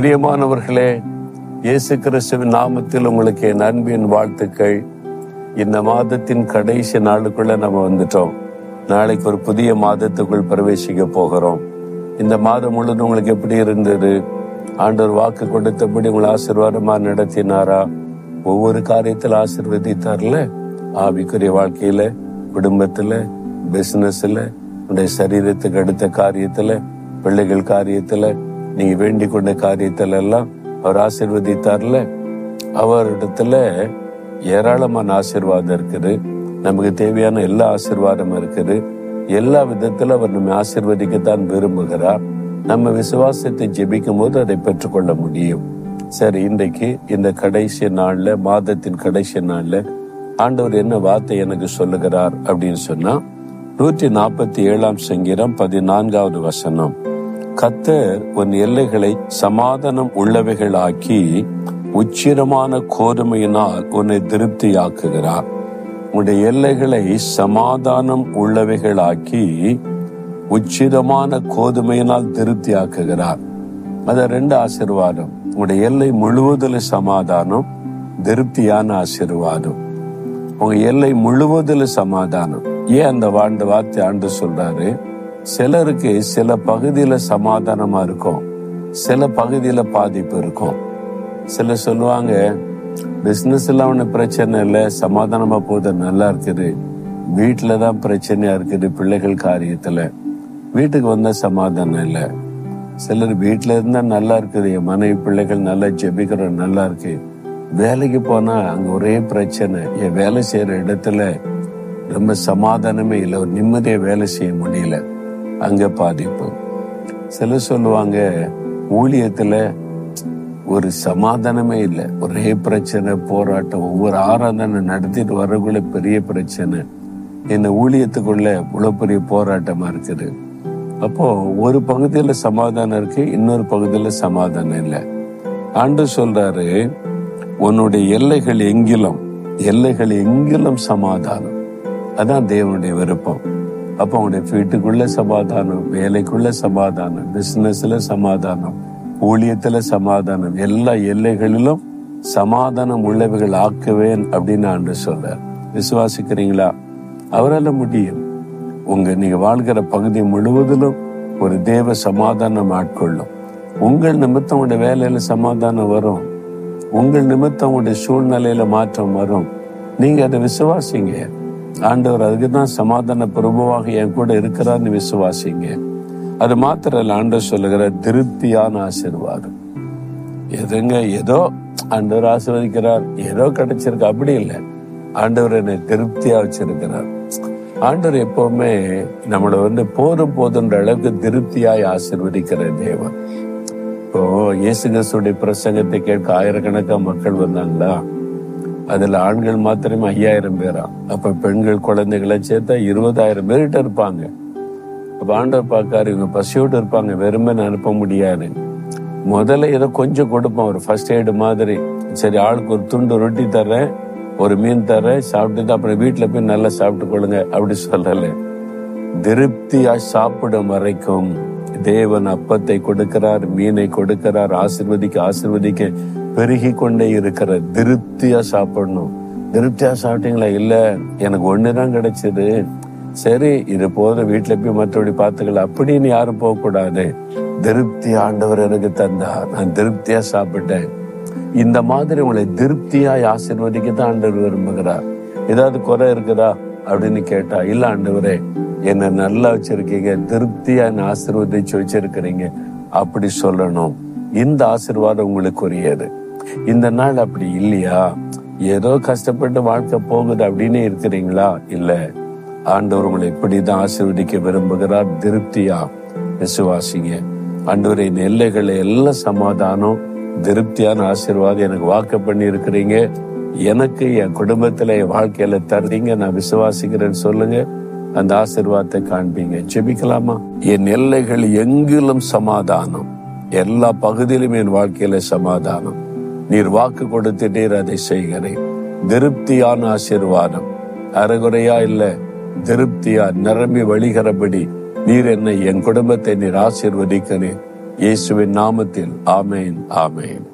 பிரியமானவர்களே இயேசு கிறிஸ்துவின் நாமத்தில் உங்களுக்கு என் அன்பின் வாழ்த்துக்கள் இந்த மாதத்தின் கடைசி நாளுக்குள்ள நம்ம வந்துட்டோம் நாளைக்கு ஒரு புதிய மாதத்துக்குள் பிரவேசிக்க போகிறோம் இந்த மாதம் முழுவதும் உங்களுக்கு எப்படி இருந்தது ஆண்டவர் வாக்கு கொடுத்தபடி உங்களை ஆசீர்வாதமா நடத்தினாரா ஒவ்வொரு காரியத்தில் ஆசீர்வதித்தார்ல ஆவிக்குரிய வாழ்க்கையில குடும்பத்துல பிசினஸ்ல உடைய சரீரத்துக்கு அடுத்த காரியத்துல பிள்ளைகள் காரியத்துல நீங்க வேண்டிக் கொண்ட காரியத்துல எல்லாம் அவர் ஆசீர்வதித்தார்ல அவரிடத்துல ஏராளமான ஆசீர்வாதம் இருக்குது நமக்கு தேவையான எல்லா ஆசீர்வாதமும் இருக்குது எல்லா விதத்துல அவர் நம்மை ஆசீர்வதிக்கத்தான் விரும்புகிறார் நம்ம விசுவாசத்தை ஜெபிக்கும் போது அதை பெற்றுக்கொள்ள முடியும் சரி இன்றைக்கு இந்த கடைசி நாள்ல மாதத்தின் கடைசி நாள்ல ஆண்டவர் என்ன வார்த்தை எனக்கு சொல்லுகிறார் அப்படின்னு சொன்னா நூற்றி நாற்பத்தி ஏழாம் சங்கீதம் பதினான்காவது வசனம் கத்தர் உன் எல்லைகளை சமாதானம் உள்ளவைகளாக்கி உச்சிரமான கோதுமையினால் உன்னை திருப்தியாக்குகிறார் உன்னுடைய எல்லைகளை சமாதானம் உள்ளவைகளாக்கி உச்சிதமான கோதுமையினால் திருப்தியாக்குகிறார் அத ரெண்டு ஆசிர்வாதம் உங்களுடைய எல்லை முழுவதில் சமாதானம் திருப்தியான ஆசிர்வாதம் உங்க எல்லை முழுவதில் சமாதானம் ஏன் அந்த வாழ்ந்த வார்த்தை ஆண்டு சொல்றாரு சிலருக்கு சில பகுதியில சமாதானமா இருக்கும் சில பகுதியில பாதிப்பு இருக்கும் சில சொல்லுவாங்க பிசினஸ் எல்லாம் ஒண்ணு பிரச்சனை இல்லை சமாதானமா போது நல்லா இருக்குது வீட்டுல தான் பிரச்சனையா இருக்குது பிள்ளைகள் காரியத்துல வீட்டுக்கு வந்தா சமாதானம் இல்லை சிலர் வீட்டுல இருந்தா நல்லா இருக்குது என் மனைவி பிள்ளைகள் நல்லா ஜெபிக்கிறோம் நல்லா இருக்கு வேலைக்கு போனா அங்க ஒரே பிரச்சனை என் வேலை செய்யற இடத்துல ரொம்ப சமாதானமே இல்லை ஒரு நிம்மதியா வேலை செய்ய முடியல அங்க பாதிப்பு சிலர் சொல்லுவாங்க ஊழியத்துல ஒரு சமாதானமே இல்லை ஒரே பிரச்சனை போராட்டம் ஒவ்வொரு ஆராதனை நடத்திட்டு வரக்குள்ள பெரிய பிரச்சனை இந்த ஊழியத்துக்குள்ள இவ்வளவு பெரிய போராட்டமா இருக்குது அப்போ ஒரு பகுதியில சமாதானம் இருக்கு இன்னொரு பகுதியில சமாதானம் இல்லை ஆண்டு சொல்றாரு உன்னுடைய எல்லைகள் எங்கிலும் எல்லைகள் எங்கிலும் சமாதானம் அதான் தேவனுடைய விருப்பம் அப்போ உங்களுடைய வீட்டுக்குள்ள சமாதானம் வேலைக்குள்ள சமாதானம் பிசினஸ்ல சமாதானம் ஊழியத்துல சமாதானம் எல்லா எல்லைகளிலும் சமாதானம் உள்ளவைகள் ஆக்குவேன் அப்படின்னு ஆண்டு சொல்றார் விசுவாசிக்கிறீங்களா அவரால் முடியும் உங்க நீங்க வாழ்கிற பகுதி முழுவதிலும் ஒரு தேவ சமாதானம் ஆட்கொள்ளும் உங்கள் நிமித்தம் உங்களுடைய வேலையில சமாதானம் வரும் உங்கள் நிமித்தம் உங்களுடைய சூழ்நிலையில மாற்றம் வரும் நீங்க அதை விசுவாசிங்க ஆண்டவர் அதுக்கு தான் சமாதான பிரபுவாக என் கூட இருக்கிறார்னு விசுவாசிங்க அது மாத்திரம் இல்ல ஆண்டவர் சொல்லுகிற திருப்தியான ஆசீர்வாதம் எதுங்க ஏதோ ஆண்டவர் ஆசீர்வதிக்கிறார் ஏதோ கிடைச்சிருக்கு அப்படி இல்லை ஆண்டவர் என்னை திருப்தியா வச்சிருக்கிறார் ஆண்டவர் எப்பவுமே நம்மளை வந்து போதும் போதுன்ற அளவுக்கு திருப்தியாய் ஆசீர்வதிக்கிற தேவன் இப்போ இயேசு கிறிஸ்துடைய பிரசங்கத்தை கேட்க ஆயிரக்கணக்கா மக்கள் வந்தாங்களா அதுல ஆண்கள் மாத்திரமே ஐயாயிரம் பேரா அப்ப பெண்கள் குழந்தைகளை சேர்த்தா இருபதாயிரம் பேர்கிட்ட இருப்பாங்க அப்ப ஆண்டவர் பார்க்காரு இவங்க பசியோடு இருப்பாங்க வெறுமை அனுப்ப முடியாது முதல்ல ஏதோ கொஞ்சம் கொடுப்போம் ஒரு ஃபர்ஸ்ட் எய்டு மாதிரி சரி ஆளுக்கு ஒரு துண்டு ரொட்டி தர்றேன் ஒரு மீன் தர்றேன் சாப்பிட்டுட்டு அப்புறம் வீட்டுல போய் நல்லா சாப்பிட்டு கொள்ளுங்க அப்படி சொல்லல திருப்தியா சாப்பிடும் வரைக்கும் தேவன் அப்பத்தை கொடுக்கிறார் மீனை கொடுக்கிறார் ஆசிர்வதிக்க ஆசிர்வதிக்க பெருகி கொண்டே இருக்கிற திருப்தியா சாப்பிடணும் திருப்தியா சாப்பிட்டீங்களா இல்ல எனக்கு ஒண்ணுதான் கிடைச்சது சரி இது போத வீட்டுல போய் மற்றபடி பார்த்துக்கலாம் அப்படின்னு யாரும் போக கூடாது திருப்தி ஆண்டவர் எனக்கு தந்தார் நான் திருப்தியா சாப்பிட்டேன் இந்த மாதிரி உங்களை திருப்தியாய் ஆசீர்வதிக்க தான் ஆண்டவர் விரும்புகிறார் ஏதாவது குறை இருக்குதா அப்படின்னு கேட்டா இல்ல ஆண்டவரே என்ன நல்லா வச்சிருக்கீங்க திருப்தியா என்ன ஆசீர்வதிச்சு வச்சிருக்கிறீங்க அப்படி சொல்லணும் இந்த ஆசீர்வாதம் உங்களுக்குரியது இந்த நாள் அப்படி இல்லையா ஏதோ கஷ்டப்பட்டு வாழ்க்கை போகுது அப்படின்னு இருக்கிறீங்களா இல்ல ஆண்டவர் உங்களை இப்படிதான் ஆசீர்வதிக்க விரும்புகிறார் திருப்தியா விசுவாசிங்க ஆண்டவரை இந்த எல்லைகளை எல்லாம் சமாதானம் திருப்தியான ஆசீர்வாதம் எனக்கு வாக்கு பண்ணி இருக்கிறீங்க எனக்கு என் குடும்பத்துல என் வாழ்க்கையில தர்றீங்க நான் விசுவாசிக்கிறேன்னு சொல்லுங்க அந்த ஆசீர்வாதத்தை காண்பீங்க ஜெபிக்கலாமா என் எல்லைகள் எங்கிலும் சமாதானம் எல்லா பகுதியிலும் என் வாழ்க்கையில சமாதானம் நீர் வாக்கு கொடுத்துட்டீர் அதை செய்கிறேன் திருப்தியான ஆசீர்வாதம் அறகுறையா இல்ல திருப்தியா நிரம்பி வழிகிறபடி நீர் என்னை என் குடும்பத்தை நீர் ஆசீர்வதிக்கிறேன் இயேசுவின் நாமத்தில் ஆமேன் ஆமேன்